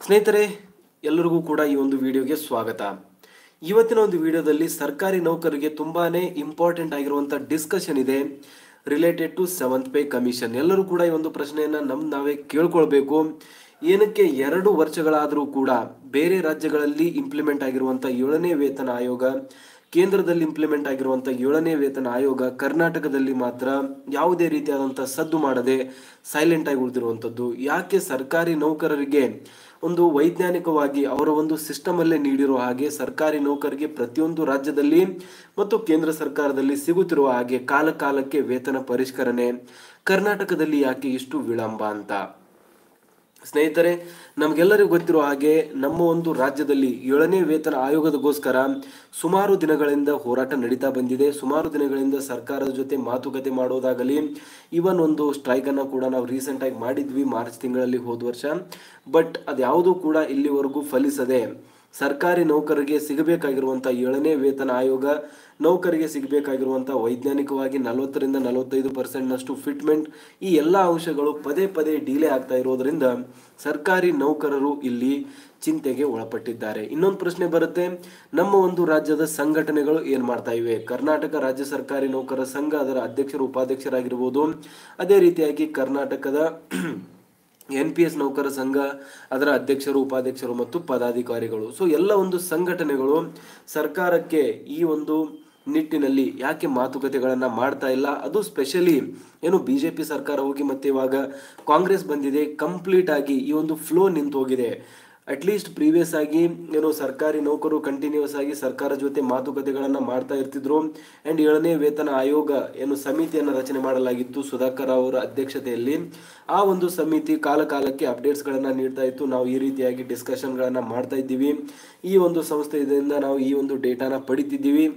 ಸ್ನೇಹಿತರೆ ಎಲ್ಲರಿಗೂ ಕೂಡ ಈ ಒಂದು ವಿಡಿಯೋಗೆ ಸ್ವಾಗತ ಇವತ್ತಿನ ಒಂದು ವಿಡಿಯೋದಲ್ಲಿ ಸರ್ಕಾರಿ ನೌಕರರಿಗೆ ತುಂಬಾನೇ ಇಂಪಾರ್ಟೆಂಟ್ ಆಗಿರುವಂಥ ಡಿಸ್ಕಷನ್ ಇದೆ related to seventh pay commission ಎಲ್ಲರೂ ಕೂಡ ಈ ಒಂದು ಪ್ರಶ್ನೆಯನ್ನ ನಮ್ ನಾವೇ ಕೇಳ್ಕೊಳ್ಬೇಕು ಏನಕ್ಕೆ ಎರಡು ವರ್ಷಗಳಾದರೂ ಕೂಡ ಬೇರೆ ರಾಜ್ಯಗಳಲ್ಲಿ ಇಂಪ್ಲಿಮೆಂಟ್ ಆಗಿರುವಂಥ ಏಳನೇ ವೇತನ ಆಯೋಗ ಕೇಂದ್ರದಲ್ಲಿ ಇಂಪ್ಲಿಮೆಂಟ್ ಆಗಿರುವಂಥ ಏಳನೇ ವೇತನ ಆಯೋಗ ಕರ್ನಾಟಕದಲ್ಲಿ ಮಾತ್ರ ಯಾವುದೇ ರೀತಿಯಾದಂಥ ಸದ್ದು ಮಾಡದೆ ಸೈಲೆಂಟ್ ಆಗಿ ಉಳಿದಿರುವಂಥದ್ದು ಯಾಕೆ ಸರ್ಕಾರಿ ನೌಕರರಿಗೆ ಒಂದು ವೈಜ್ಞಾನಿಕವಾಗಿ ಅವರ ಒಂದು ಸಿಸ್ಟಮ್ ಅಲ್ಲೇ ನೀಡಿರೋ ಹಾಗೆ ಸರ್ಕಾರಿ ನೌಕರರಿಗೆ ಪ್ರತಿಯೊಂದು ರಾಜ್ಯದಲ್ಲಿ ಮತ್ತು ಕೇಂದ್ರ ಸರ್ಕಾರದಲ್ಲಿ ಸಿಗುತ್ತಿರುವ ಹಾಗೆ ಕಾಲ ಕಾಲಕ್ಕೆ ವೇತನ ಪರಿಷ್ಕರಣೆ ಕರ್ನಾಟಕದಲ್ಲಿ ಯಾಕೆ ಇಷ್ಟು ವಿಳಂಬ ಅಂತ ಸ್ನೇಹಿತರೆ ನಮಗೆಲ್ಲರಿಗೂ ಗೊತ್ತಿರೋ ಹಾಗೆ ನಮ್ಮ ಒಂದು ರಾಜ್ಯದಲ್ಲಿ ಏಳನೇ ವೇತನ ಆಯೋಗದಗೋಸ್ಕರ ಸುಮಾರು ದಿನಗಳಿಂದ ಹೋರಾಟ ನಡೀತಾ ಬಂದಿದೆ ಸುಮಾರು ದಿನಗಳಿಂದ ಸರ್ಕಾರದ ಜೊತೆ ಮಾತುಕತೆ ಮಾಡೋದಾಗಲಿ ಇವನ್ ಒಂದು ಸ್ಟ್ರೈಕ್ ಅನ್ನ ಕೂಡ ನಾವು ರೀಸೆಂಟ್ ಆಗಿ ಮಾಡಿದ್ವಿ ಮಾರ್ಚ್ ತಿಂಗಳಲ್ಲಿ ಹೋದ ವರ್ಷ ಬಟ್ ಅದ್ಯಾವುದೂ ಕೂಡ ಇಲ್ಲಿವರೆಗೂ ಫಲಿಸದೆ ಸರ್ಕಾರಿ ನೌಕರರಿಗೆ ಸಿಗಬೇಕಾಗಿರುವಂಥ ಏಳನೇ ವೇತನ ಆಯೋಗ ನೌಕರಿಗೆ ಸಿಗಬೇಕಾಗಿರುವಂಥ ವೈಜ್ಞಾನಿಕವಾಗಿ ನಲವತ್ತರಿಂದ ನಲವತ್ತೈದು ಪರ್ಸೆಂಟ್ನಷ್ಟು ಫಿಟ್ಮೆಂಟ್ ಈ ಎಲ್ಲ ಅಂಶಗಳು ಪದೇ ಪದೇ ಡಿಲೇ ಆಗ್ತಾ ಇರೋದ್ರಿಂದ ಸರ್ಕಾರಿ ನೌಕರರು ಇಲ್ಲಿ ಚಿಂತೆಗೆ ಒಳಪಟ್ಟಿದ್ದಾರೆ ಇನ್ನೊಂದು ಪ್ರಶ್ನೆ ಬರುತ್ತೆ ನಮ್ಮ ಒಂದು ರಾಜ್ಯದ ಸಂಘಟನೆಗಳು ಏನ್ ಮಾಡ್ತಾ ಇವೆ ಕರ್ನಾಟಕ ರಾಜ್ಯ ಸರ್ಕಾರಿ ನೌಕರರ ಸಂಘ ಅದರ ಅಧ್ಯಕ್ಷರು ಉಪಾಧ್ಯಕ್ಷರಾಗಿರ್ಬೋದು ಅದೇ ರೀತಿಯಾಗಿ ಕರ್ನಾಟಕದ ಎನ್ ಪಿ ಎಸ್ ನೌಕರ ಸಂಘ ಅದರ ಅಧ್ಯಕ್ಷರು ಉಪಾಧ್ಯಕ್ಷರು ಮತ್ತು ಪದಾಧಿಕಾರಿಗಳು ಸೊ ಎಲ್ಲ ಒಂದು ಸಂಘಟನೆಗಳು ಸರ್ಕಾರಕ್ಕೆ ಈ ಒಂದು ನಿಟ್ಟಿನಲ್ಲಿ ಯಾಕೆ ಮಾತುಕತೆಗಳನ್ನ ಮಾಡ್ತಾ ಇಲ್ಲ ಅದು ಸ್ಪೆಷಲಿ ಏನು ಬಿಜೆಪಿ ಸರ್ಕಾರ ಹೋಗಿ ಮತ್ತೆ ಇವಾಗ ಕಾಂಗ್ರೆಸ್ ಬಂದಿದೆ ಕಂಪ್ಲೀಟ್ ಆಗಿ ಈ ಒಂದು ಫ್ಲೋ ನಿಂತು ಹೋಗಿದೆ ಅಟ್ಲೀಸ್ಟ್ ಪ್ರೀವಿಯಸ್ ಆಗಿ ಏನು ಸರ್ಕಾರಿ ನೌಕರು ಕಂಟಿನ್ಯೂಸ್ ಆಗಿ ಸರ್ಕಾರ ಜೊತೆ ಮಾತುಕತೆಗಳನ್ನ ಮಾಡ್ತಾ ಇರ್ತಿದ್ರು ಅಂಡ್ ಏಳನೇ ವೇತನ ಆಯೋಗ ಏನು ಸಮಿತಿಯನ್ನು ರಚನೆ ಮಾಡಲಾಗಿತ್ತು ಸುಧಾಕರ್ ಅವರ ಅಧ್ಯಕ್ಷತೆಯಲ್ಲಿ ಆ ಒಂದು ಸಮಿತಿ ಕಾಲ ಕಾಲಕ್ಕೆ ಅಪ್ಡೇಟ್ಸ್ ಗಳನ್ನ ನೀಡ್ತಾ ಇತ್ತು ನಾವು ಈ ರೀತಿಯಾಗಿ ಡಿಸ್ಕಷನ್ ಗಳನ್ನ ಮಾಡ್ತಾ ಇದ್ದೀವಿ ಈ ಒಂದು ಸಂಸ್ಥೆಯಿಂದ ನಾವು ಈ ಒಂದು ಡೇಟಾನ ಪಡಿತಿದ್ದೀವಿ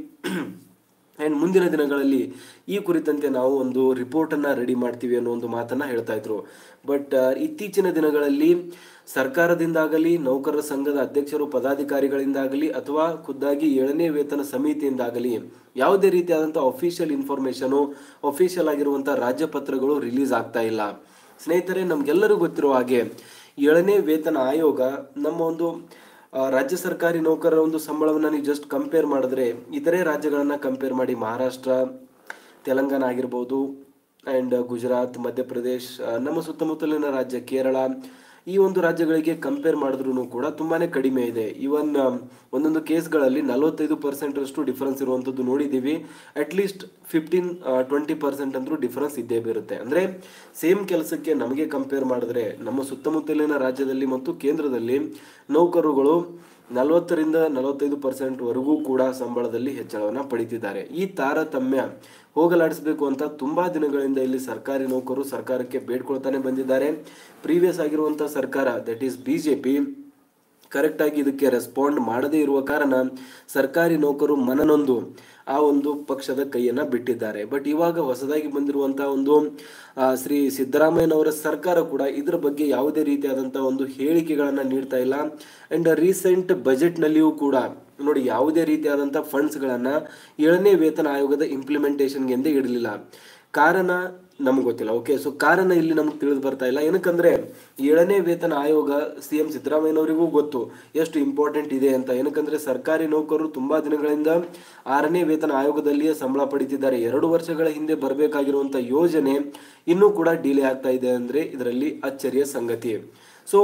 ಆ್ಯಂಡ್ ಮುಂದಿನ ದಿನಗಳಲ್ಲಿ ಈ ಕುರಿತಂತೆ ನಾವು ಒಂದು ರಿಪೋರ್ಟನ್ನು ರೆಡಿ ಮಾಡ್ತೀವಿ ಅನ್ನೋ ಒಂದು ಮಾತನ್ನು ಹೇಳ್ತಾ ಇದ್ರು ಬಟ್ ಇತ್ತೀಚಿನ ದಿನಗಳಲ್ಲಿ ಸರ್ಕಾರದಿಂದಾಗಲಿ ನೌಕರರ ಸಂಘದ ಅಧ್ಯಕ್ಷರು ಪದಾಧಿಕಾರಿಗಳಿಂದಾಗಲಿ ಅಥವಾ ಖುದ್ದಾಗಿ ಏಳನೇ ವೇತನ ಸಮಿತಿಯಿಂದಾಗಲಿ ಯಾವುದೇ ರೀತಿಯಾದಂಥ ಅಫಿಷಿಯಲ್ ಇನ್ಫಾರ್ಮೇಷನು ಅಫಿಷಿಯಲ್ ಆಗಿರುವಂಥ ರಾಜ್ಯಪತ್ರಗಳು ರಿಲೀಸ್ ಆಗ್ತಾ ಇಲ್ಲ ಸ್ನೇಹಿತರೆ ನಮಗೆಲ್ಲರಿಗೂ ಗೊತ್ತಿರೋ ಹಾಗೆ ಏಳನೇ ವೇತನ ಆಯೋಗ ನಮ್ಮ ಒಂದು ಆ, ರಾಜ್ಯ ಸರ್ಕಾರಿ ನೌಕರರ ಒಂದು ಸಂಬಳವನ್ನು ನೀವು ಜಸ್ಟ್ ಕಂಪೇರ್ ಮಾಡಿದ್ರೆ ಇತರೆ ರಾಜ್ಯಗಳನ್ನ ಕಂಪೇರ್ ಮಾಡಿ ಮಹಾರಾಷ್ಟ್ರ ತೆಲಂಗಾಣ ಆಗಿರ್ಬೋದು ಆ್ಯಂಡ್ ಗುಜರಾತ್ ಮಧ್ಯಪ್ರದೇಶ್ ಆ, ನಮ್ಮ ಸುತ್ತಮುತ್ತಲಿನ ರಾಜ್ಯ ಕೇರಳ ಈ ಒಂದು ರಾಜ್ಯಗಳಿಗೆ ಕಂಪೇರ್ ಮಾಡಿದ್ರು ಕೂಡ ತುಂಬಾನೇ ಕಡಿಮೆ ಇದೆ ಇವನ್ ಒಂದೊಂದು ಕೇಸ್ಗಳಲ್ಲಿ ನಲವತ್ತೈದು ಪರ್ಸೆಂಟ್ ಅಷ್ಟು ಡಿಫರೆನ್ಸ್ ಇರುವಂಥದ್ದು ನೋಡಿದ್ದೀವಿ ಅಟ್ಲೀಸ್ಟ್ ಫಿಫ್ಟೀನ್ ಟ್ವೆಂಟಿ ಪರ್ಸೆಂಟ್ ಅಂದ್ರೂ ಡಿಫರೆನ್ಸ್ ಇದ್ದೇ ಬರುತ್ತೆ ಅಂದ್ರೆ ಸೇಮ್ ಕೆಲಸಕ್ಕೆ ನಮಗೆ ಕಂಪೇರ್ ಮಾಡಿದ್ರೆ ನಮ್ಮ ಸುತ್ತಮುತ್ತಲಿನ ರಾಜ್ಯದಲ್ಲಿ ಮತ್ತು ಕೇಂದ್ರದಲ್ಲಿ ನೌಕರರುಗಳು ನಲವತ್ತರಿಂದ ನಲವತ್ತೈದು ಪರ್ಸೆಂಟ್ ವರೆಗೂ ಕೂಡ ಸಂಬಳದಲ್ಲಿ ಹೆಚ್ಚಳವನ್ನ ಪಡಿತಿದ್ದಾರೆ ಈ ತಾರತಮ್ಯ ಹೋಗಲಾಡಿಸಬೇಕು ಅಂತ ತುಂಬಾ ದಿನಗಳಿಂದ ಇಲ್ಲಿ ಸರ್ಕಾರಿ ನೌಕರರು ಸರ್ಕಾರಕ್ಕೆ ಬೇಡ್ಕೊಳ್ತಾನೆ ಬಂದಿದ್ದಾರೆ ಪ್ರೀವಿಯಸ್ ಆಗಿರುವಂತಹ ಸರ್ಕಾರ ದಟ್ ಈಸ್ ಬಿಜೆಪಿ ಕರೆಕ್ಟ್ ಆಗಿ ಇದಕ್ಕೆ ರೆಸ್ಪಾಂಡ್ ಮಾಡದೇ ಇರುವ ಕಾರಣ ಸರ್ಕಾರಿ ನೌಕರು ಮನನೊಂದು ಆ ಒಂದು ಪಕ್ಷದ ಕೈಯನ್ನ ಬಿಟ್ಟಿದ್ದಾರೆ ಬಟ್ ಇವಾಗ ಹೊಸದಾಗಿ ಬಂದಿರುವಂತಹ ಒಂದು ಆ, ಶ್ರೀ ಸಿದ್ದರಾಮಯ್ಯನವರ ಸರ್ಕಾರ ಕೂಡ ಇದರ ಬಗ್ಗೆ ಯಾವುದೇ ರೀತಿಯಾದಂತಹ ಒಂದು ಹೇಳಿಕೆಗಳನ್ನ ನೀಡ್ತಾ ಇಲ್ಲ ಅಂಡ್ ರೀಸೆಂಟ್ ಬಜೆಟ್ ನಲ್ಲಿಯೂ ಕೂಡ ನೋಡಿ ಯಾವುದೇ ರೀತಿಯಾದಂಥ ಫಂಡ್ಸ್ಗಳನ್ನ ಏಳನೇ ವೇತನ ಆಯೋಗದ ಇಂಪ್ಲಿಮೆಂಟೇಷನ್ಗೆ ಎಂದೇ ಇಡಲಿಲ್ಲ ಕಾರಣ ನಮ್ಗೆ ಗೊತ್ತಿಲ್ಲ ಓಕೆ ಸೊ ಕಾರಣ ಇಲ್ಲಿ ನಮ್ಗೆ ತಿಳಿದು ಬರ್ತಾ ಇಲ್ಲ ಏನಕ್ಕಂದ್ರೆ ಏಳನೇ ವೇತನ ಆಯೋಗ ಸಿ ಎಂ ಸಿದ್ದರಾಮಯ್ಯನವರಿಗೂ ಗೊತ್ತು ಎಷ್ಟು ಇಂಪಾರ್ಟೆಂಟ್ ಇದೆ ಅಂತ ಏನಕ್ಕಂದ್ರೆ ಸರ್ಕಾರಿ ನೌಕರರು ತುಂಬಾ ದಿನಗಳಿಂದ ಆರನೇ ವೇತನ ಆಯೋಗದಲ್ಲಿಯೇ ಸಂಬಳ ಪಡಿತಿದ್ದಾರೆ ಎರಡು ವರ್ಷಗಳ ಹಿಂದೆ ಬರಬೇಕಾಗಿರುವಂತ ಯೋಜನೆ ಇನ್ನೂ ಕೂಡ ಡಿಲೇ ಆಗ್ತಾ ಇದೆ ಅಂದ್ರೆ ಇದರಲ್ಲಿ ಅಚ್ಚರಿಯ ಸಂಗತಿ ಸೊ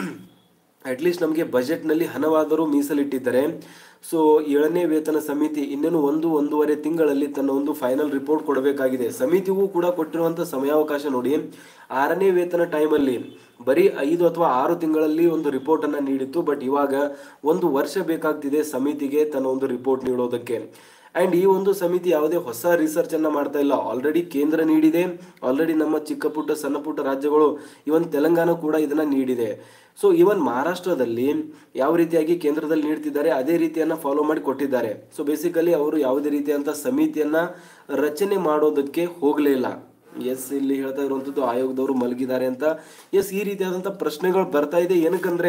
ಅಟ್ಲೀಸ್ಟ್ ನಮಗೆ ಬಜೆಟ್ನಲ್ಲಿ ಹಣವಾದರೂ ಮೀಸಲಿಟ್ಟಿದ್ದಾರೆ ಸೊ ಏಳನೇ ವೇತನ ಸಮಿತಿ ಇನ್ನೇನು ಒಂದು ಒಂದೂವರೆ ತಿಂಗಳಲ್ಲಿ ತನ್ನ ಒಂದು ಫೈನಲ್ ರಿಪೋರ್ಟ್ ಕೊಡಬೇಕಾಗಿದೆ ಸಮಿತಿಗೂ ಕೂಡ ಕೊಟ್ಟಿರುವಂಥ ಸಮಯಾವಕಾಶ ನೋಡಿ ಆರನೇ ವೇತನ ಟೈಮಲ್ಲಿ ಬರೀ ಐದು ಅಥವಾ ಆರು ತಿಂಗಳಲ್ಲಿ ಒಂದು ರಿಪೋರ್ಟ್ ಅನ್ನ ನೀಡಿತ್ತು ಬಟ್ ಇವಾಗ ಒಂದು ವರ್ಷ ಬೇಕಾಗ್ತಿದೆ ಸಮಿತಿಗೆ ತನ್ನ ಒಂದು ರಿಪೋರ್ಟ್ ನೀಡೋದಕ್ಕೆ ಅಂಡ್ ಈ ಒಂದು ಸಮಿತಿ ಯಾವುದೇ ಹೊಸ ರಿಸರ್ಚ್ ಅನ್ನ ಮಾಡ್ತಾ ಇಲ್ಲ ಆಲ್ರೆಡಿ ಕೇಂದ್ರ ನೀಡಿದೆ ಆಲ್ರೆಡಿ ನಮ್ಮ ಚಿಕ್ಕ ಪುಟ್ಟ ಸಣ್ಣ ಪುಟ್ಟ ರಾಜ್ಯಗಳು ಇವನ್ ತೆಲಂಗಾಣ ಕೂಡ ಇದನ್ನ ನೀಡಿದೆ ಸೊ ಇವನ್ ಮಹಾರಾಷ್ಟ್ರದಲ್ಲಿ ಯಾವ ರೀತಿಯಾಗಿ ಕೇಂದ್ರದಲ್ಲಿ ನೀಡ್ತಿದ್ದಾರೆ ಅದೇ ರೀತಿಯನ್ನ ಫಾಲೋ ಮಾಡಿ ಕೊಟ್ಟಿದ್ದಾರೆ ಸೊ ಬೇಸಿಕಲಿ ಅವರು ಯಾವುದೇ ರೀತಿಯಂತ ಸಮಿತಿಯನ್ನ ರಚನೆ ಮಾಡೋದಕ್ಕೆ ಹೋಗಲೇ ಇಲ್ಲ ಎಸ್ ಇಲ್ಲಿ ಹೇಳ್ತಾ ಇರುವಂತದ್ದು ಆಯೋಗದವರು ಮಲಗಿದ್ದಾರೆ ಅಂತ ಎಸ್ ಈ ರೀತಿಯಾದಂತ ಪ್ರಶ್ನೆಗಳು ಬರ್ತಾ ಇದೆ ಏನಕ್ಕಂದ್ರೆ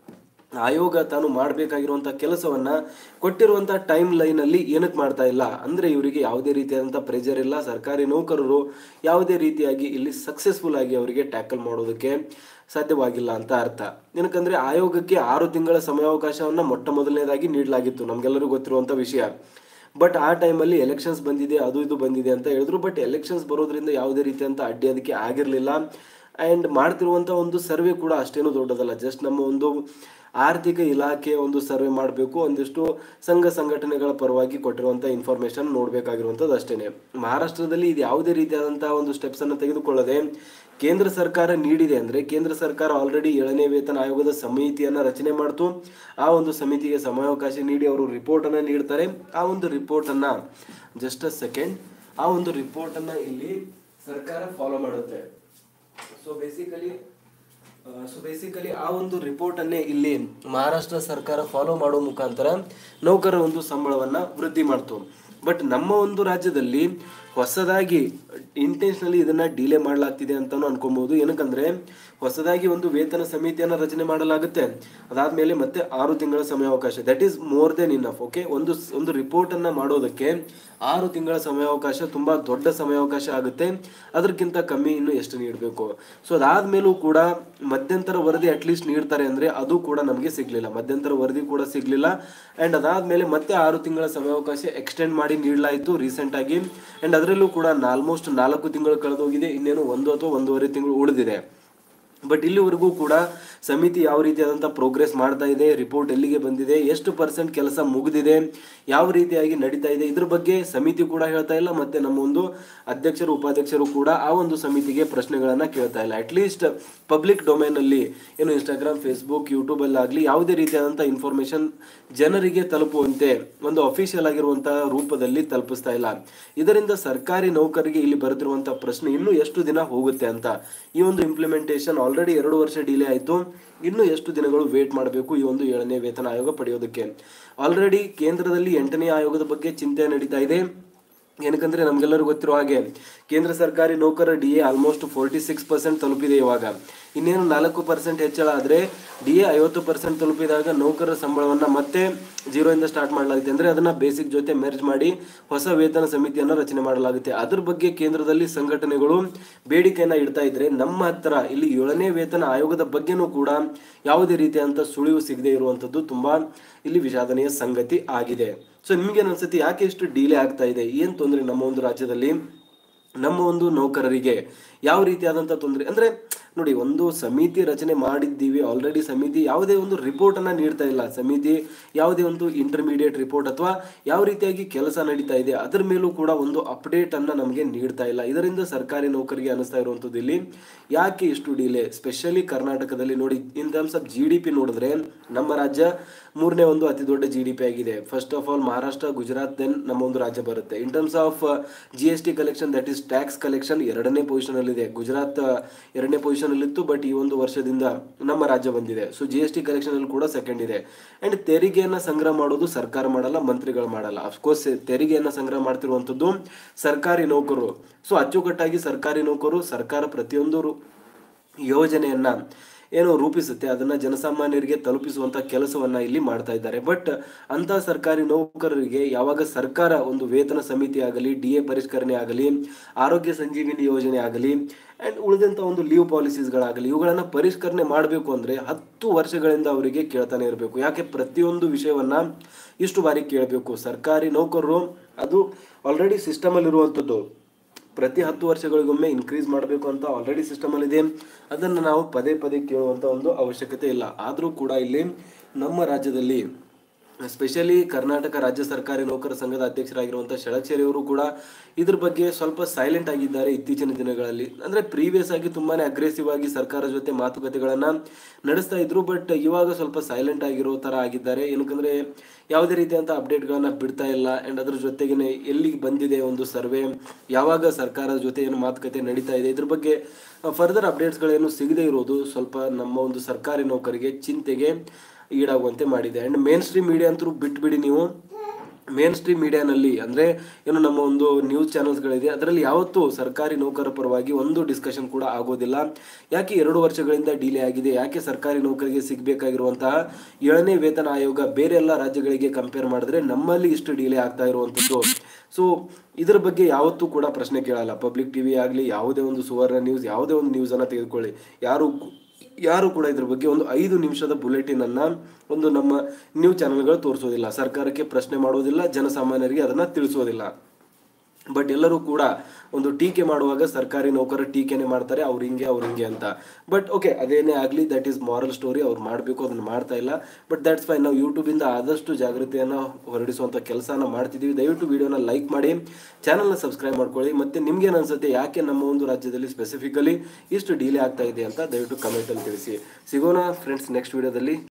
ಆಯೋಗ ತಾನು ಮಾಡಬೇಕಾಗಿರುವಂತಹ ಕೆಲಸವನ್ನ ಕೊಟ್ಟಿರುವಂತಹ ಟೈಮ್ ಲೈನ್ ಅಲ್ಲಿ ಏನಕ್ಕೆ ಮಾಡ್ತಾ ಇಲ್ಲ ಅಂದ್ರೆ ಇವರಿಗೆ ಯಾವುದೇ ರೀತಿಯಾದಂತಹ ಪ್ರೆಜರ್ ಇಲ್ಲ ಸರ್ಕಾರಿ ನೌಕರರು ಯಾವುದೇ ರೀತಿಯಾಗಿ ಇಲ್ಲಿ ಸಕ್ಸಸ್ಫುಲ್ ಆಗಿ ಅವರಿಗೆ ಟ್ಯಾಕಲ್ ಮಾಡೋದಕ್ಕೆ ಸಾಧ್ಯವಾಗಿಲ್ಲ ಅಂತ ಅರ್ಥ ಏನಕ್ಕಂದ್ರೆ ಆಯೋಗಕ್ಕೆ ಆರು ತಿಂಗಳ ಸಮಯಾವಕಾಶವನ್ನ ಮೊಟ್ಟ ಮೊದಲನೇದಾಗಿ ನೀಡಲಾಗಿತ್ತು ನಮ್ಗೆಲ್ಲರಿಗೂ ಗೊತ್ತಿರುವಂತ ವಿಷಯ ಬಟ್ ಆ ಟೈಮಲ್ಲಿ ಎಲೆಕ್ಷನ್ಸ್ ಬಂದಿದೆ ಅದು ಇದು ಬಂದಿದೆ ಅಂತ ಹೇಳಿದ್ರು ಬಟ್ ಎಲೆಕ್ಷನ್ಸ್ ಬರೋದ್ರಿಂದ ಯಾವುದೇ ರೀತಿಯಂತ ಅಡ್ಡಿ ಅದಕ್ಕೆ ಆಗಿರಲಿಲ್ಲ ಆ್ಯಂಡ್ ಮಾಡ್ತಿರುವಂಥ ಒಂದು ಸರ್ವೆ ಕೂಡ ಅಷ್ಟೇನು ದೊಡ್ಡದಲ್ಲ ಜಸ್ಟ್ ನಮ್ಮ ಒಂದು ಆರ್ಥಿಕ ಇಲಾಖೆ ಒಂದು ಸರ್ವೆ ಮಾಡಬೇಕು ಒಂದಿಷ್ಟು ಸಂಘ ಸಂಘಟನೆಗಳ ಪರವಾಗಿ ಕೊಟ್ಟಿರುವಂಥ ಇನ್ಫಾರ್ಮೇಷನ್ ನೋಡಬೇಕಾಗಿರುವಂಥದ್ದು ಅಷ್ಟೇನೆ ಮಹಾರಾಷ್ಟ್ರದಲ್ಲಿ ಇದು ಯಾವುದೇ ರೀತಿಯಾದಂತಹ ಒಂದು ಸ್ಟೆಪ್ಸ್ ಅನ್ನು ತೆಗೆದುಕೊಳ್ಳದೆ ಕೇಂದ್ರ ಸರ್ಕಾರ ನೀಡಿದೆ ಅಂದ್ರೆ ಕೇಂದ್ರ ಸರ್ಕಾರ ಆಲ್ರೆಡಿ ಏಳನೇ ವೇತನ ಆಯೋಗದ ಸಮಿತಿಯನ್ನ ರಚನೆ ಮಾಡ್ತು ಆ ಒಂದು ಸಮಿತಿಗೆ ಸಮಯಾವಕಾಶ ನೀಡಿ ಅವರು ರಿಪೋರ್ಟ್ ಅನ್ನ ನೀಡ್ತಾರೆ ಆ ಒಂದು ರಿಪೋರ್ಟ್ ಅನ್ನ ಜಸ್ಟ್ ಅ ಸೆಕೆಂಡ್ ಆ ಒಂದು ರಿಪೋರ್ಟ್ ಅನ್ನ ಇಲ್ಲಿ ಸರ್ಕಾರ ಫಾಲೋ ಮಾಡುತ್ತೆ ಸೊ ಬೇಸಿಕಲಿ ಸೊ ಬೇಸಿಕಲಿ ಆ ಒಂದು ರಿಪೋರ್ಟ್ ಅನ್ನೇ ಇಲ್ಲಿ ಮಹಾರಾಷ್ಟ್ರ ಸರ್ಕಾರ ಫಾಲೋ ಮಾಡೋ ಮುಖಾಂತರ ನೌಕರರ ಒಂದು ಸಂಬಳವನ್ನ ವೃದ್ಧಿ ಮಾಡ್ತು ಬಟ್ ನಮ್ಮ ಒಂದು ರಾಜ್ಯದಲ್ಲಿ ಹೊಸದಾಗಿ ಇಂಟೆನ್ಷನಲಿ ಇದನ್ನ ಡಿಲೇ ಮಾಡಲಾಗ್ತಿದೆ ಅಂತಾನು ಅನ್ಕೊಬಹುದು ಏನಕ್ಕಂದ್ರೆ ಹೊಸದಾಗಿ ಒಂದು ವೇತನ ಸಮಿತಿಯನ್ನ ರಚನೆ ಮಾಡಲಾಗುತ್ತೆ ಅದಾದ್ಮೇಲೆ ಮತ್ತೆ ಆರು ತಿಂಗಳ ಸಮಯಾವಕಾಶ that is more than enough okay ಒಂದು ಒಂದು ರಿಪೋರ್ಟ್ ಅನ್ನ ಮಾಡೋದಕ್ಕೆ ಆರು ತಿಂಗಳ ಸಮಯಾವಕಾಶ ತುಂಬಾ ದೊಡ್ಡ ಸಮಯಾವಕಾಶ ಆಗುತ್ತೆ ಅದಕ್ಕಿಂತ ಕಮ್ಮಿ ಇನ್ನು ಎಷ್ಟು ನೀಡಬೇಕು ಸೊ ಅದಾದ್ಮೇಲೂ ಕೂಡ ಮಧ್ಯಂತರ ವರದಿ ಅಟ್ಲೀಸ್ಟ್ ನೀಡ್ತಾರೆ ಅಂದ್ರೆ ಅದು ಕೂಡ ನಮಗೆ ಸಿಗ್ಲಿಲ್ಲ ಮಧ್ಯಂತರ ವರದಿ ಕೂಡ ಸಿಗ್ಲಿಲ್ಲ ಅಂಡ್ ಅದಾದ್ಮೇಲೆ ಮತ್ತೆ ಆರು ತಿಂಗಳ ಸಮಯಾವಕಾಶ ಎಕ್ಸ್ಟೆಂಡ್ ಮಾಡಿ ನೀಡಲಾಯಿತು ರೀಸೆಂಟ್ ಆಗಿ ಅಂಡ್ ಅದರಲ್ಲೂ ಕೂಡ ಆಲ್ಮೋಸ್ಟ್ ನಾಲ್ಕು ತಿಂಗಳು ಕಳೆದೋಗಿದೆ ಇನ್ನೇನು ಒಂದು ಅಥವಾ ಒಂದೂವರೆ ತಿಂಗಳು ಉಳಿದಿದೆ ಬಟ್ ಇಲ್ಲಿವರೆಗೂ ಕೂಡ ಸಮಿತಿ ಯಾವ ರೀತಿಯಾದಂಥ ಪ್ರೋಗ್ರೆಸ್ ಮಾಡ್ತಾ ಇದೆ ರಿಪೋರ್ಟ್ ಎಲ್ಲಿಗೆ ಬಂದಿದೆ ಎಷ್ಟು ಪರ್ಸೆಂಟ್ ಕೆಲಸ ಮುಗಿದಿದೆ ಯಾವ ರೀತಿಯಾಗಿ ನಡೀತಾ ಇದೆ ಇದ್ರ ಬಗ್ಗೆ ಸಮಿತಿ ಕೂಡ ಹೇಳ್ತಾ ಇಲ್ಲ ಮತ್ತೆ ನಮ್ಮ ಒಂದು ಅಧ್ಯಕ್ಷರು ಉಪಾಧ್ಯಕ್ಷರು ಕೂಡ ಆ ಒಂದು ಸಮಿತಿಗೆ ಪ್ರಶ್ನೆಗಳನ್ನ ಕೇಳ್ತಾ ಇಲ್ಲ ಅಟ್ಲೀಸ್ಟ್ ಪಬ್ಲಿಕ್ ಡೊಮೈನ್ ಅಲ್ಲಿ ಏನು ಇನ್ಸ್ಟಾಗ್ರಾಮ್ ಫೇಸ್ಬುಕ್ ಯೂಟ್ಯೂಬ್ ಅಲ್ಲಿ ಆಗಲಿ ಯಾವುದೇ ರೀತಿಯಾದಂಥ ಇನ್ಫಾರ್ಮೇಶನ್ ಜನರಿಗೆ ತಲುಪುವಂತೆ ಒಂದು ಅಫಿಷಿಯಲ್ ಆಗಿರುವಂತಹ ರೂಪದಲ್ಲಿ ತಲುಪಿಸ್ತಾ ಇಲ್ಲ ಇದರಿಂದ ಸರ್ಕಾರಿ ನೌಕರಿಗೆ ಇಲ್ಲಿ ಬರೆದಿರುವಂತಹ ಪ್ರಶ್ನೆ ಇನ್ನು ಎಷ್ಟು ದಿನ ಹೋಗುತ್ತೆ ಅಂತ ಈ ಒಂದು ಇಂಪ್ಲಿಮೆಂಟೇಷನ್ ಆಲ್ರೆಡಿ ಎರಡು ವರ್ಷ ಡಿಲೇ ಆಯಿತು ಇನ್ನು ಎಷ್ಟು ದಿನಗಳು ವೇಟ್ ಮಾಡಬೇಕು ಈ ಒಂದು ಏಳನೇ ವೇತನ ಆಯೋಗ ಪಡೆಯೋದಕ್ಕೆ ಆಲ್ರೆಡಿ ಕೇಂದ್ರದಲ್ಲಿ ಎಂಟನೇ ಆಯೋಗದ ಬಗ್ಗೆ ಚಿಂತೆ ನಡೀತಾ ಇದೆ ಏನಕ್ಕಂದ್ರೆ ನಮ್ಗೆಲ್ಲರಿಗೂ ಗೊತ್ತಿರೋ ಹಾಗೆ ಕೇಂದ್ರ ಸರ್ಕಾರಿ ನೌಕರರ D A almost forty six percent ತಲುಪಿದೆ ಇವಾಗ ಇನ್ನೇನು ನಾಲ್ಕು ಪರ್ಸೆಂಟ್ ಹೆಚ್ಚಳ ಆದರೆ ಡಿ ಎ ಐವತ್ತು ಪರ್ಸೆಂಟ್ ತಲುಪಿದಾಗ ನೌಕರರ ಸಂಬಳವನ್ನ ಮತ್ತೆ ಜೀರೋ ಇಂದ ಸ್ಟಾರ್ಟ್ ಮಾಡಲಾಗುತ್ತೆ ಅಂದ್ರೆ ಅದನ್ನ ಬೇಸಿಕ್ ಜೊತೆ ಮೆರ್ಜ್ ಮಾಡಿ ಹೊಸ ವೇತನ ಸಮಿತಿಯನ್ನ ರಚನೆ ಮಾಡಲಾಗುತ್ತೆ ಅದ್ರ ಬಗ್ಗೆ ಕೇಂದ್ರದಲ್ಲಿ ಸಂಘಟನೆಗಳು ಬೇಡಿಕೆಯನ್ನ ಇಡ್ತಾ ಇದ್ರೆ ನಮ್ಮ ಹತ್ರ ಇಲ್ಲಿ ಏಳನೇ ವೇತನ ಆಯೋಗದ ಬಗ್ಗೆನೂ ಕೂಡ ಯಾವುದೇ ರೀತಿಯಾದಂಥ ಸುಳಿವು ಸಿಗದೆ ಇರುವಂತದ್ದು ತುಂಬಾ ಇಲ್ಲಿ ವಿಷಾದನೀಯ ಸಂಗತಿ ಆಗಿದೆ ಸೊ ನಿಮ್ಗೇನು ಅನ್ಸುತ್ತೆ ಯಾಕೆ ಇಷ್ಟು ಡಿಲೇ ಆಗ್ತಾ ಇದೆ ಏನ್ ತೊಂದರೆ ನಮ್ಮ ಒಂದು ರಾಜ್ಯದಲ್ಲಿ ನಮ್ಮ ಒಂದು ನೌಕರರಿಗೆ ಯಾವ ರೀತಿಯಾದಂಥ ತೊಂದರೆ ಅಂದ್ರೆ ನೋಡಿ ಒಂದು ಸಮಿತಿ ರಚನೆ ಮಾಡಿದ್ದೀವಿ ಆಲ್ರೆಡಿ ಸಮಿತಿ ಯಾವುದೇ ಒಂದು ರಿಪೋರ್ಟ್ ಅನ್ನ ನೀಡ್ತಾ ಇಲ್ಲ ಸಮಿತಿ ಯಾವುದೇ ಒಂದು ಇಂಟರ್ಮೀಡಿಯೇಟ್ ರಿಪೋರ್ಟ್ ಅಥವಾ ಯಾವ ರೀತಿಯಾಗಿ ಕೆಲಸ ನಡೀತಾ ಇದೆ ಅದರ ಮೇಲೂ ಕೂಡ ಒಂದು ಅಪ್ಡೇಟ್ ಅನ್ನ ನಮಗೆ ನೀಡ್ತಾ ಇಲ್ಲ ಇದರಿಂದ ಸರ್ಕಾರಿ ನೌಕರಿಗೆ ಅನಿಸ್ತಾ ಇರುವಂಥದ್ದು ಇಲ್ಲಿ ಯಾಕೆ ಇಷ್ಟು ಡಿಲೇ ಸ್ಪೆಷಲಿ ಕರ್ನಾಟಕದಲ್ಲಿ ನೋಡಿ in terms of G D P ನೋಡಿದ್ರೆ ನಮ್ಮ ರಾಜ್ಯ ಮೂರನೇ ಒಂದು ಅತಿ ದೊಡ್ಡ ಜಿ ಡಿ ಪಿ ಆಗಿದೆ first of all Maharashtra Gujarat then ನಮ್ಮ ಒಂದು ರಾಜ್ಯ ಬರುತ್ತೆ in terms of G S T collection that is tax collection ಎರಡನೇ ಪೊಸಿಷನ್ ಅಲ್ಲಿ ಇದೆ ಗುಜರಾತ್ ಎರಡನೇ ಪೊಸಿಷನ್ ಅಲ್ಲಿ ಇತ್ತು ಬಟ್ ಈ ಒಂದು ವರ್ಷದಿಂದ ನಮ್ಮ ರಾಜ್ಯ ಬಂದಿದೆ so G S T collection ಅಲ್ಲಿ ಕೂಡ ಸೆಕೆಂಡ್ ಇದೆ ಅಂಡ್ ತೆರಿಗೆಯನ್ನ ಸಂಗ್ರಹ ಮಾಡೋದು ಸರ್ಕಾರ ಮಾಡಲ್ಲ ಮಂತ್ರಿಗಳು ಮಾಡಲ್ಲ ಅಫ್ಕೋರ್ಸ್ ತೆರಿಗೆಯನ್ನ ಸಂಗ್ರಹ ಮಾಡ್ತಿರುವಂತದ್ದು ಸರ್ಕಾರಿ ನೌಕರರು ಸೊ ಅಚ್ಚುಕಟ್ಟಾಗಿ ಸರ್ಕಾರಿ ನೌಕರು ಸರ್ಕಾರ ಪ್ರತಿಯೊಂದು ರು- ಯೋಜನೆಯನ್ನ ಏನು ರೂಪಿಸುತ್ತೆ ಅದನ್ನ ಜನಸಾಮಾನ್ಯರಿಗೆ ತಲುಪಿಸುವಂತ ಕೆಲಸವನ್ನ ಇಲ್ಲಿ ಮಾಡ್ತಾ ಇದ್ದಾರೆ ಬಟ್ ಅಂತ ಸರ್ಕಾರಿ ನೌಕರರಿಗೆ ಯಾವಾಗ ಸರ್ಕಾರ ಒಂದು ವೇತನ ಸಮಿತಿ ಆಗಲಿ ಡಿ ಎ ಪರಿಷ್ಕರಣೆ ಆಗಲಿ ಆರೋಗ್ಯ ಸಂಜೀವಿನಿ ಯೋಜನೆ ಆಗಲಿ ಅಂಡ್ ಉಳಿದಂತ ಒಂದು ಲೀವ್ ಪಾಲಿಸೀಸ್ಗಳಾಗಲಿ ಇವುಗಳನ್ನ ಪರಿಷ್ಕರಣೆ ಮಾಡಬೇಕು ಅಂದ್ರೆ ಹತ್ತು ವರ್ಷಗಳಿಂದ ಅವರಿಗೆ ಕೇಳ್ತಾನೆ ಇರಬೇಕು ಯಾಕೆ ಪ್ರತಿಯೊಂದು ವಿಷಯವನ್ನ ಇಷ್ಟು ಬಾರಿ ಕೇಳಬೇಕು ಸರ್ಕಾರಿ ನೌಕರರು ಅದು ಆಲ್ರೆಡಿ ಸಿಸ್ಟಮ್ ಅಲ್ಲಿ ಇರುವಂತದ್ದು ಪ್ರತಿ ಹತ್ತು ವರ್ಷಗಳಿಗೊಮ್ಮೆ ಇನ್ಕ್ರೀಸ್ ಮಾಡಬೇಕು ಅಂತ ಆಲ್ರೆಡಿ ಸಿಸ್ಟಮ್ ಅಲ್ಲಿ ಇದೆ ಅದನ್ನು ನಾವು ಪದೇ ಪದೇ ಕೇಳುವಂತ ಒಂದು ಅವಶ್ಯಕತೆ ಇಲ್ಲ ಆದರೂ ಕೂಡ ಇಲ್ಲಿ ನಮ್ಮ ರಾಜ್ಯದಲ್ಲಿ ಸ್ಪೆಷಲಿ ಕರ್ನಾಟಕ ರಾಜ್ಯ ಸರ್ಕಾರಿ ನೌಕರ ಸಂಘದ ಅಧ್ಯಕ್ಷರಾಗಿರುವಂಥ ಶಳಕ್ಷೇರಿ ಅವರು ಕೂಡ ಇದ್ರ ಬಗ್ಗೆ ಸ್ವಲ್ಪ ಸೈಲೆಂಟ್ ಆಗಿದ್ದಾರೆ ಇತ್ತೀಚಿನ ದಿನಗಳಲ್ಲಿ ಅಂದ್ರೆ ಪ್ರೀವಿಯಸ್ ಆಗಿ ತುಂಬಾನೇ ಅಗ್ರೆಸಿವ್ ಆಗಿ ಸರ್ಕಾರ ಜೊತೆ ಮಾತುಕತೆಗಳನ್ನ ನಡೆಸ್ತಾ ಇದ್ರು ಬಟ್ ಇವಾಗ ಸ್ವಲ್ಪ ಸೈಲೆಂಟ್ ಆಗಿರೋ ತರ ಆಗಿದ್ದಾರೆ ಏನಕ್ಕಂದ್ರೆ ಯಾವುದೇ ರೀತಿಯಂತ ಅಪ್ಡೇಟ್ಗಳನ್ನ ಬಿಡ್ತಾ ಇಲ್ಲ ಅಂಡ್ ಅದ್ರ ಜೊತೆಗೇನೆ ಎಲ್ಲಿಗೆ ಬಂದಿದೆ ಒಂದು ಸರ್ವೆ ಯಾವಾಗ ಸರ್ಕಾರದ ಜೊತೆ ಏನು ಮಾತುಕತೆ ನಡೀತಾ ಇದೆ ಇದ್ರ ಬಗ್ಗೆ ಫರ್ದರ್ ಅಪ್ಡೇಟ್ಸ್ಗಳೇನು ಸಿಗದೆ ಇರೋದು ಸ್ವಲ್ಪ ನಮ್ಮ ಒಂದು ಸರ್ಕಾರಿ ನೌಕರಿಗೆ ಚಿಂತೆಗೆ ಈಡಾಗುವಂತೆ ಮಾಡಿದೆ ಅಂಡ್ ಮೇನ್ ಸ್ಟ್ರೀಮ್ ಮೀಡಿಯಾ ಅಂತೂ ಬಿಟ್ಬಿಡಿ ನೀವು ಮೇನ್ ಸ್ಟ್ರೀಮ್ ಮೀಡಿಯಾನಲ್ಲಿ ಅಂದ್ರೆ ಏನು ನಮ್ಮ ಒಂದು ನ್ಯೂಸ್ ಚಾನೆಲ್ಸ್ಗಳಿದೆ ಅದರಲ್ಲಿ ಯಾವತ್ತೂ ಸರ್ಕಾರಿ ನೌಕರರ ಪರವಾಗಿ ಒಂದು ಡಿಸ್ಕಷನ್ ಕೂಡ ಆಗೋದಿಲ್ಲ ಯಾಕೆ ಎರಡು ವರ್ಷಗಳಿಂದ ಡಿಲೇ ಆಗಿದೆ ಯಾಕೆ ಸರ್ಕಾರಿ ನೌಕರಿಗೆ ಸಿಗಬೇಕಾಗಿರುವಂತಹ ಏಳನೇ ವೇತನ ಆಯೋಗ ಬೇರೆ ಎಲ್ಲ ರಾಜ್ಯಗಳಿಗೆ ಕಂಪೇರ್ ಮಾಡಿದ್ರೆ ನಮ್ಮಲ್ಲಿ ಇಷ್ಟು ಡಿಲೇ ಆಗ್ತಾ ಇರುವಂಥದ್ದು ಸೊ ಇದ್ರ ಬಗ್ಗೆ ಯಾವತ್ತೂ ಕೂಡ ಪ್ರಶ್ನೆ ಕೇಳಲ್ಲ ಪಬ್ಲಿಕ್ ಟಿವಿ ಆಗಲಿ ಯಾವುದೇ ಒಂದು ಸುವರ್ಣ ನ್ಯೂಸ್ ಯಾವುದೇ ಒಂದು ನ್ಯೂಸ್ ಅನ್ನ ತೆಗೆದುಕೊಳ್ಳಿ ಯಾರು ಯಾರು ಕೂಡ ಇದ್ರ ಬಗ್ಗೆ ಒಂದು ಐದು ನಿಮಿಷದ ಬುಲೆಟಿನ್ ಅನ್ನ ಒಂದು ನಮ್ಮ ನ್ಯೂಸ್ ಚಾನೆಲ್ಗಳು ತೋರಿಸೋದಿಲ್ಲ ಸರ್ಕಾರಕ್ಕೆ ಪ್ರಶ್ನೆ ಮಾಡೋದಿಲ್ಲ ಜನಸಾಮಾನ್ಯರಿಗೆ ಅದನ್ನ ತಿಳಿಸೋದಿಲ್ಲ ಬಟ್ ಎಲ್ಲರೂ ಕೂಡ ಒಂದು ಟೀಕೆ ಮಾಡುವಾಗ ಸರ್ಕಾರಿ ನೌಕರ ಟೀಕೆನೆ ಮಾಡ್ತಾರೆ ಅವ್ರು ಹಿಂಗೆ ಅವ್ರು ಹಿಂಗೆ ಅಂತ ಬಟ್ ಓಕೆ ಅದೇನೇ ಆಗಲಿ ದಟ್ ಈಸ್ ಮಾರಲ್ ಸ್ಟೋರಿ ಅವ್ರು ಮಾಡಬೇಕು ಅದನ್ನ ಮಾಡ್ತಾ ಇಲ್ಲ ಬಟ್ ದಟ್ಸ್ ಫೈನ್ ನಾವು ಯೂಟ್ಯೂಬಿಂದ ಆದಷ್ಟು ಜಾಗೃತಿಯನ್ನು ಹೊರಡಿಸುವಂಥ ಕೆಲಸನ ಮಾಡ್ತಿದ್ದೀವಿ ದಯವಿಟ್ಟು ವಿಡಿಯೋನ ಲೈಕ್ ಮಾಡಿ ಚಾನಲ್ನ ಸಬ್ಸ್ಕ್ರೈಬ್ ಮಾಡ್ಕೊಳ್ಳಿ ಮತ್ತೆ ನಿಮ್ಗೇನು ಅನ್ಸುತ್ತೆ ಯಾಕೆ ನಮ್ಮ ಒಂದು ರಾಜ್ಯದಲ್ಲಿ ಸ್ಪೆಸಿಫಿಕಲಿ ಇಷ್ಟು ಡಿಲೇ ಆಗ್ತಾ ಇದೆ ಅಂತ ದಯವಿಟ್ಟು ಕಮೆಂಟಲ್ಲಿ ತಿಳಿಸಿ ಸಿಗೋಣ ಫ್ರೆಂಡ್ಸ್ ನೆಕ್ಸ್ಟ್ ವಿಡಿಯೋದಲ್ಲಿ